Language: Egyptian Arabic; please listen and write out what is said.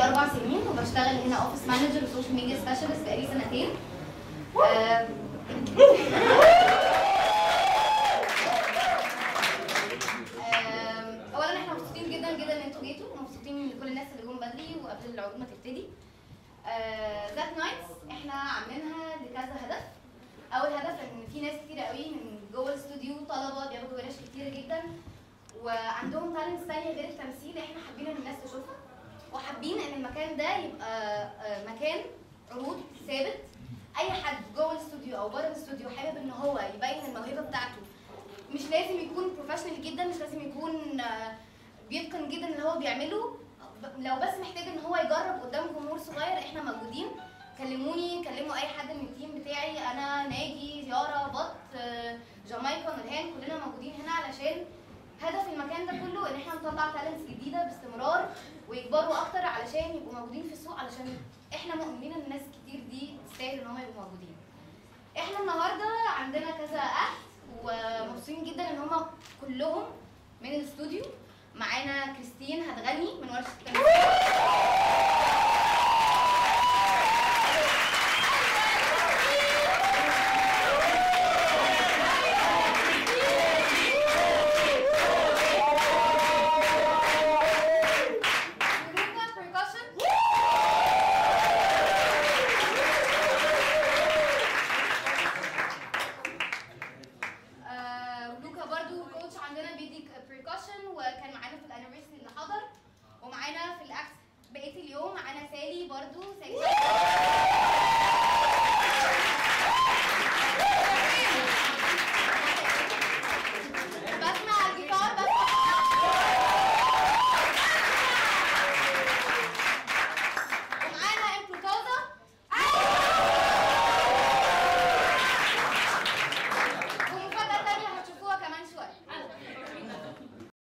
اربع سنين وبشتغل هنا اوفيس مانجر وسوشيال ميديا سبيشالست بقالي سنتين آم، آم، اولا احنا مبسوطين جدا جدا ان انتوا جيتوا ومبسوطين من كل الناس اللي جم بدري وقبل العروض ما تبتدي ذات نايتس احنا عاملينها لكذا هدف اول هدف ان في ناس كتير قوي من جوه الاستوديو طلبه بياخدوا ورش كتير جدا وعندهم تالنتس تانية غير التمثيل احنا حابين ان الناس تشوفها وحابين ان المكان ده يبقى آه، مكان عروض ثابت اي حد جوه الاستوديو او بره الاستوديو حابب ان هو يبين الموهبه بتاعته مش لازم يكون بروفيشنال جدا مش لازم يكون آه، بيتقن جدا اللي هو بيعمله ب- لو بس محتاج ان هو يجرب قدام جمهور صغير احنا موجودين كلموني كلموا اي حد من التيم بتاعي انا ناجي زياره بط آه، جامايكا نورهان كلنا موجودين هنا علشان هدف المكان ده كله ان احنا نطلع تالنتس جديده باستمرار ويكبروا اكتر علشان يبقوا موجودين في السوق علشان احنا مؤمنين ان الناس كتير دي تستاهل ان هم يبقوا موجودين احنا النهارده عندنا كذا اكت ومبسوطين جدا ان هم كلهم من الاستوديو معانا كريستين هتغني من ورشه التمثيل ولوكا percussion. آه، ولوكا برضو كوتش عندنا بيدي بريكوشن وكان معانا في الانيفرساري اللي حضر ومعانا في الاكس بقيه اليوم معانا سالي برضو سالي